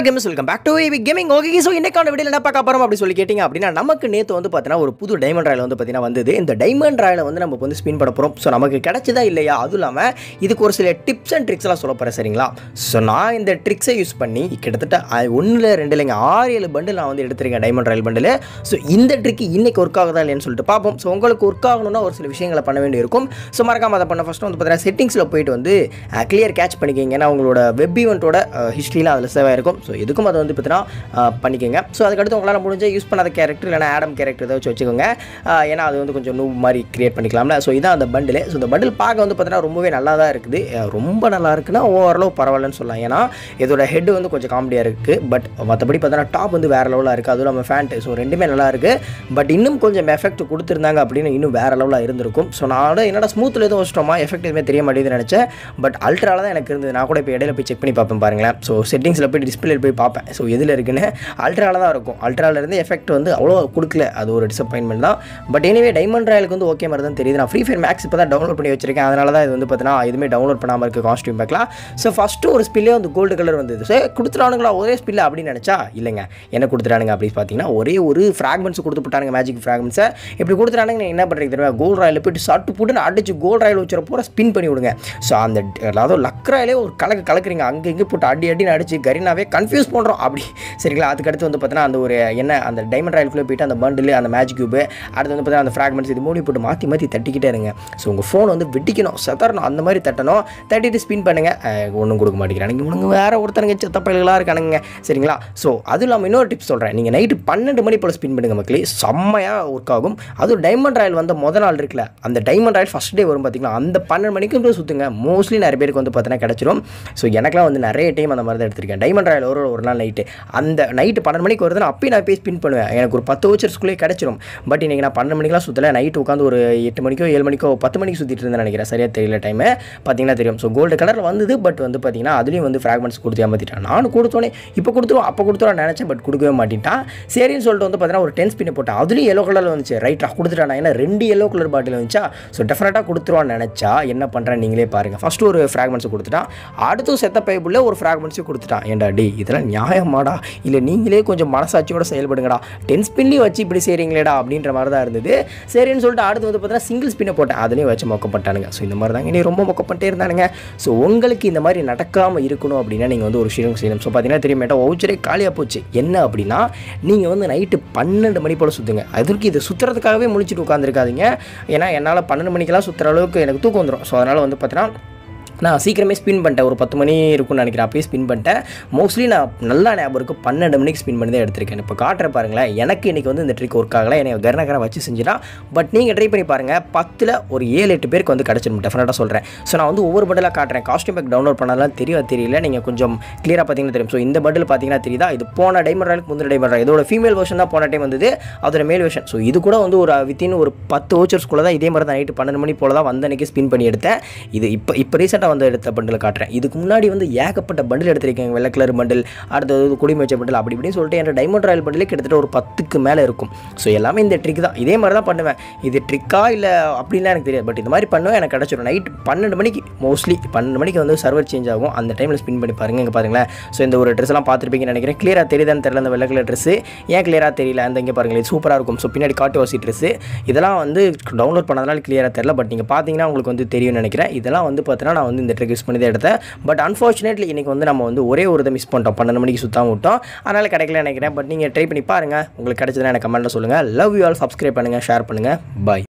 games welcome back to AV gaming okay so இன்னைக்கான video என்ன பார்க்க போகிறோம் அப்படி சொல்லி கேட்டிங்க அப்படின்னா நமக்கு நேற்று வந்து பார்த்தீங்கன்னா ஒரு புது டைமண்ட் ராயில் வந்து பார்த்தீங்கன்னா வந்தது இந்த டைமண்ட் ராயில் வந்து நம்ம வந்து ஸ்பின் பண்ண போகிறோம் ஸோ நமக்கு கிடைச்சதா இல்லையா அதுவும் இல்லாமல் இதுக்கு ஒரு சில டிப்ஸ் அண்ட் ட்ரிக்ஸ்லாம் சொல்ல போகிறேன் சரிங்களா ஸோ நான் இந்த ட்ரிக்ஸை யூஸ் பண்ணி கிட்டத்தட்ட ஒன்றில் ரெண்டு இல்லைங்க ஆறு ஏழு பண்டில் நான் வந்து எடுத்திருக்கேன் டைமண்ட் ராயல் பண்டில் ஸோ இந்த ட்ரிக் இன்னைக்கு ஒர்க் ஆகுதா இல்லைன்னு சொல்லிட்டு பார்ப்போம் ஸோ உங்களுக்கு ஒர்க் ஆகணும்னா ஒரு சில விஷயங்களை பண்ண வேண்டியிருக்கும் ஸோ மறக்காம அதை பண்ண ஃபஸ்ட்டு வந்து பார்த்தீங்கன்னா செட்டிங்ஸில் போயிட்டு வந்து கிளியர் கேட்ச் பண்ணிக்கிங்க ஏன்னா உங்களோட வெப் ஈவெண்ட்டோட ஹிஸ்ட்ரியில் அதில் சேவ் ஆயிருக்கும் ஸோ இதுக்கும் அதை வந்து பார்த்தீங்கன்னா பண்ணிக்கோங்க ஸோ அதுக்கடுத்து உங்களால் முடிஞ்ச யூஸ் பண்ணாத கேரக்டர் இல்லைனா ஆடம் கேரக்டர் ஏதாச்சும் வச்சுக்கோங்க ஆஹ் ஏன்னா அது வந்து கொஞ்சம் நூ மாதிரி கிரியேட் பண்ணிக்கலாம்ல ஸோ இதான் அந்த பண்டில் ஸோ இந்த பண்டில் பார்க்க வந்து பார்த்தீங்கன்னா ரொம்பவே நல்லா தான் இருக்குது அஹ் ரொம்ப நல்லா இருக்குன்னா ஓவரளவு பரவாயில்லன்னு சொல்லலாம் ஏன்னா இதோட ஹெட் வந்து கொஞ்சம் காமெடியாக இருக்குது பட் மற்றபடி பார்த்தீங்கன்னா டாப் வந்து வேறு லெவலாக இருக்குது அதுவும் இல்லாமல் ஃபேண்ட்டு ஸோ ரெண்டுமே நல்லா இருக்குது பட் இன்னும் கொஞ்சம் எஃபெக்ட் கொடுத்துருந்தாங்க அப்படின்னு இன்னும் வேறு லெவலில் இருந்திருக்கும் ஸோ நான் என்னடா ஸ்மூத்தில் எதுவும் வச்சிட்டோமா எஃபெக்ட் எதுவுமே தெரிய மாட்டேங்குதுன்னு நினச்சேன் பட் அல்ட்ரால தான் எனக்கு இருந்தது நான் கூட இப்போ இடையில போய் செக் பண்ணி பார்ப்பேன் பாருங்களேன் ஸோ செட்டிங்ஸில் போய் டிஸ்பிளே போய் பார்ப்பேன் ஸோ எதில் இருக்குன்னு அல்ட்ரால தான் இருக்கும் அல்ட்ரால இருந்து எஃபெக்ட் வந்து அவ்வளோ கொடுக்கல அது ஒரு டிசப்பாயின்மெண்ட் தான் பட் எனிவே டைமண்ட் ராயலுக்கு வந்து ஓகே மாதிரி தான் தெரியுது நான் ஃப்ரீ ஃபயர் மேக்ஸ் இப்போ தான் டவுன்லோட் பண்ணி வச்சிருக்கேன் அதனால தான் இது வந்து பார்த்தீங்கன்னா எதுவுமே டவுன்லோட் பண்ணாமல் இருக்குது காஸ்டியூம் பேக்லாம் ஸோ ஃபஸ்ட்டு ஒரு ஸ்பில்லே வந்து கோல்டு கலர் வந்தது ஸோ கொடுத்துட்டானுங்களா ஒரே ஸ்பில்ல அப்படின்னு நினச்சா இல்லைங்க என்ன கொடுத்துட்டானுங்க அப்படின்னு பார்த்தீங்கன்னா ஒரே ஒரு ஃப்ராக்மெண்ட்ஸ் கொடுத்து போட்டானுங்க மேஜிக் ஃப்ராக்மெண்ட்ஸை இப்படி கொடுத்துட்டானுங்க நீங்க என்ன பண்ணுறீங்க தெரியுமா கோல்ட் ராயில் போயிட்டு சட்டு போட்டு அடிச்சு கோல்ட் ராயில் வச்சுற பூரா ஸ்பின் பண்ணி விடுங்க ஸோ அந்த அதாவது லக்ராயிலே ஒரு கலக்கு கலக்குறீங்க அங்கே இங்கே போட்டு அடி அடின்னு அடிச்சு கரீனாவே கன்ஃபியூஸ் பண்ணுறோம் அப்படி சரிங்களா அதுக்கடுத்து வந்து பார்த்தீங்கன்னா அந்த ஒரு என்ன அந்த டைமண்ட் ராயலுக்குள்ளே போயிட்டு அந்த பண்டில் அந்த மேஜிக் கியூப் அடுத்து வந்து பார்த்தீங்கன்னா அந்த ஃப்ராக்மெண்ட்ஸ் இது மூடி போட்டு மாற்றி மாற்றி தட்டிக்கிட்டே இருங்க ஸோ உங்கள் ஃபோன் வந்து வெட்டிக்கணும் செதறணும் அந்த மாதிரி தட்டணும் தட்டிட்டு ஸ்பின் பண்ணுங்கள் ஒன்றும் கொடுக்க மாட்டேங்கிறாங்க இவனுங்க வேறு ஒருத்தருங்க செத்த பயல்களாக இருக்கானுங்க சரிங்களா ஸோ அதுவும் இல்லாமல் இன்னொரு டிப்ஸ் சொல்கிறேன் நீங்கள் நைட்டு பன்னெண்டு மணி போல் ஸ்பின் பண்ணுங்க மக்களே செம்மையாக ஒர்க் ஆகும் அதுவும் டைமண்ட் ராயல் வந்த முத நாள் இருக்குல்ல அந்த டைமண்ட் ராயல் ஃபஸ்ட் டே வரும் பார்த்தீங்களா அந்த பன்னெண்டு மணிக்கு போய் சுற்றுங்க மோஸ்ட்லி நிறைய பேருக்கு வந்து பார்த்தீங்கன்னா கிடச்சிரும் ஸோ எனக்குலாம் வந்து நிறைய டைம் அந்த மாதிரி தான் எடுத்திருக்கேன் டைமண்ட் ராயல் ஒரு ஒரு நாள் நைட்டு அந்த நைட்டு பன்னெண்டு மணிக்கு வருதுன்னா அப்பயும் நான் போய் ஸ்பின் பண்ணுவேன் எனக்கு ஒரு பத்து வச்சர்ஸ்குள்ளேயே கிடச்சிரும் பட் இன்றைக்கி நான் பன்னெண்டு மணிக்கெலாம் சுற்றல நைட்டு உட்காந்து ஒரு எட்டு மணிக்கோ ஏழு மணிக்கோ பத்து மணிக்கு சுற்றிட்டு இருந்தேன் நினைக்கிறேன் சரியாக தெரியல டைமு பார்த்தீங்கன்னா தெரியும் ஸோ கோல்டு கலரில் வந்தது பட் வந்து பார்த்தீங்கன்னா அதுலேயும் வந்து ஃப்ராக்மெண்ட்ஸ் கொடுத்து ஏமாற்றிட்டான் நானும் கொடுத்தோன்னே இப்போ கொடுத்துருவோம் அப்போ கொடுத்துருவோம் நினச்சேன் பட் கொடுக்கவே மாட்டேன்ட்டான் சரின்னு சொல்லிட்டு வந்து பார்த்தீங்கன்னா ஒரு டென் ஸ்பின்னை போட்டேன் அதுலேயும் எல்லோ கலரில் வந்துச்சு ரைட்டாக கொடுத்துட்டான் ஏன்னா ரெண்டு எல்லோ கலர் பாட்டில் வந்துச்சா ஸோ டெஃபினட்டாக கொடுத்துருவான்னு நினச்சா என்ன பண்ணுறேன் நீங்களே பாருங்கள் ஃபஸ்ட்டு ஒரு ஃப்ராக்மெண்ட்ஸ் கொடுத்துட்டான் அடுத்து செத்த பைப்புள்ள ஒரு ஃப்ராக்மெண்ட்ஸும் கொடுத்துட்டான் ஏன்டா டே இதெல்லாம் நியாயமாடா இல்லை நீங்களே கொஞ்சம் மனசாட்சியோட செயல்படுங்கடா டென் ஸ்பின்லேயும் வச்சு இப்படி செய்கிறீங்களேடா அப்படின்ற மாதிரி தான் இருந்தது சரின்னு சொல்லிட்டு அடுத்து வந்து பார்த்தீங்கன்னா சிங்கிள் ஸ்பின்னை போட்டேன் அதுலேயும் வச்சு மொக்கப்பட்டானுங்க ஸோ இந்த மாதிரி தாங்க இனி ரொம்ப மொக்கப்பட்டே இருந்தானுங்க ஸோ உங்களுக்கு இந்த மாதிரி நடக்காமல் இருக்கணும் அப்படின்னா நீங்கள் வந்து ஒரு விஷயம் செய்யணும் ஸோ பார்த்தீங்கன்னா தெரியுமேட்டா ஓச்சரே காலியாக போச்சு என்ன அப்படின்னா நீங்கள் வந்து நைட்டு பன்னெண்டு மணி போல் சுற்றுங்க அதற்கு இது சுற்றுறதுக்காகவே முழிச்சிட்டு உட்காந்துருக்காதீங்க ஏன்னா என்னால் பன்னெண்டு மணிக்கெல்லாம் சுற்றுற அளவுக்கு எனக்கு தூக்கம் வந்துடும் ஸோ அதனால் வந்து பார்த்தீங்கன்னா நான் சீக்கிரமே ஸ்பின் பண்ணிட்டேன் ஒரு பத்து மணி இருக்கும்னு நினைக்கிறேன் அப்பயே ஸ்பின் பண்ணிட்டேன் மோஸ்ட்லி நான் நல்லா ஞாபகம் இருக்குது பன்னெண்டு மணிக்கு ஸ்பின் பண்ணி தான் எடுத்திருக்கேன் இப்போ காட்டுற பாருங்களேன் எனக்கு இன்றைக்கி வந்து இந்த ட்ரிக் ஒர்க் ஆகலை என்னை கர்ணகரை வச்சு செஞ்சிடான் பட் நீங்கள் ட்ரை பண்ணி பாருங்கள் பத்தில் ஒரு ஏழு எட்டு பேருக்கு வந்து கிடச்சிடும் டெஃபினட்டாக சொல்கிறேன் ஸோ நான் வந்து ஒவ்வொரு பண்டிலாக காட்டுறேன் காஸ்டியூம் பேக் டவுன்லோட் பண்ணலாம் தெரியும் தெரியல நீங்கள் கொஞ்சம் கிளியராக பார்த்தீங்கன்னா தெரியும் ஸோ இந்த பண்டில் பார்த்தீங்கன்னா தெரியுதா இது போன டைமண்ட் ராயலுக்கு முந்தின டைமண்ட் ராயல் இதோட ஃபீமேல் வெர்ஷன் தான் போன டைம் வந்தது அதோட மேல் வெர்ஷன் ஸோ இது கூட வந்து ஒரு வித்தின் ஒரு பத்து ஓச்சர்ஸ்குள்ளே தான் இதே மாதிரி தான் நைட்டு பன்னெண்டு மணி போல் தான் வந்த அன்றைக்கி ஸ்பின் பண்ணி எடுத்தேன் இது இப்போ இப்போ ரீசெண்டாக வந்து எடுத்த பண்டில் காட்டுறேன் இதுக்கு முன்னாடி வந்து ஏகப்பட்ட பண்டில் எடுத்திருக்கேன் வெள்ளை கலர் பண்டில் அடுத்தது குடிமை வச்ச பண்டில் அப்படி இப்படின்னு சொல்லிட்டு என் டைமண்ட் ராயல் பண்டிலே கிட்டத்தட்ட ஒரு பத்துக்கு மேலே இருக்கும் ஸோ எல்லாமே இந்த ட்ரிக் தான் இதே மாதிரி தான் பண்ணுவேன் இது ட்ரிக்கா இல்லை அப்படின்லாம் எனக்கு தெரியாது பட் இந்த மாதிரி பண்ணுவேன் எனக்கு கிடச்சிடும் நைட் பன்னெண்டு மணிக்கு மோஸ்ட்லி பன்னெண்டு மணிக்கு வந்து சர்வர் சேஞ்ச் ஆகும் அந்த டைமில் ஸ்பின் பண்ணி பாருங்க இங்கே பாருங்களேன் ஸோ இந்த ஒரு ட்ரெஸ் எல்லாம் பார்த்துருப்பீங்கன்னு நினைக்கிறேன் கிளியராக தெரியுதான்னு தெரியல அந்த வெள்ளை கலர் ட்ரெஸ் ஏன் கிளியராக தெரியல அந்த இங்கே பாருங்களேன் இது சூப்பராக இருக்கும் ஸோ பின்னாடி காட்டு வாசி ட்ரெஸ் இதெல்லாம் வந்து டவுன்லோட் பண்ணதுனால கிளியராக தெரியல பட் நீங்கள் பார்த்தீங்கன்னா உங்களுக்கு வந்து தெரியும்னு நினைக்கிறேன் இதெல்லாம் வந்து பார்த்தீங்கன்னா நான் வந்து இந்த ட்ரிக் யூஸ் பண்ணி தான் எடுத்தேன் பட் அன்ஃபார்ச்சுனேட்லி இன்றைக்கி வந்து நம்ம வந்து ஒரே ஒரு இதை மிஸ் பண்ணிட்டோம் பன்னெண்டு மணிக்கு சுத்தாம விட்டோம் அதனால் கிடைக்கல நினைக்கிறேன் பட் நீங்கள் ட்ரை பண்ணி பாருங்கள் உங்களுக்கு கிடைச்சதுன்னா எனக்கு கமெண்ட்டில் சொல்லுங்கள் லவ் யூ ஆல் சப்ஸ்கிரைப் பண்ணுங்கள் ஷேர் பண்ணுங்கள் பாய்